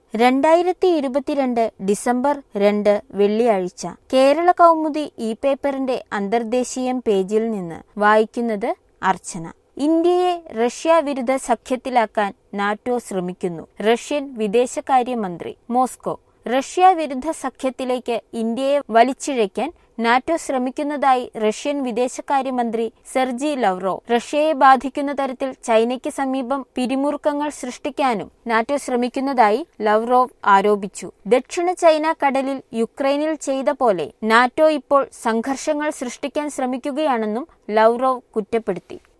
രണ്ടായിരത്തി ഇരുപത്തിരണ്ട് ഡിസംബർ രണ്ട് വെള്ളിയാഴ്ച കേരള കൗമുദി ഇ പേപ്പറിന്റെ അന്തർദേശീയം പേജിൽ നിന്ന് വായിക്കുന്നത് അർച്ചന ഇന്ത്യയെ റഷ്യ വിരുദ്ധ സഖ്യത്തിലാക്കാൻ നാറ്റോ ശ്രമിക്കുന്നു റഷ്യൻ വിദേശകാര്യമന്ത്രി മോസ്കോ റഷ്യ വിരുദ്ധ സഖ്യത്തിലേക്ക് ഇന്ത്യയെ വലിച്ചിഴയ്ക്കാൻ നാറ്റോ ശ്രമിക്കുന്നതായി റഷ്യൻ വിദേശകാര്യമന്ത്രി സെർജി ലവ്റോ റഷ്യയെ ബാധിക്കുന്ന തരത്തിൽ ചൈനയ്ക്ക് സമീപം പിരിമുറുക്കങ്ങൾ സൃഷ്ടിക്കാനും നാറ്റോ ശ്രമിക്കുന്നതായി ലവ്റോവ് ആരോപിച്ചു ദക്ഷിണ ചൈന കടലിൽ യുക്രൈനിൽ ചെയ്ത പോലെ നാറ്റോ ഇപ്പോൾ സംഘർഷങ്ങൾ സൃഷ്ടിക്കാൻ ശ്രമിക്കുകയാണെന്നും ലവ്റോവ് കുറ്റപ്പെടുത്തി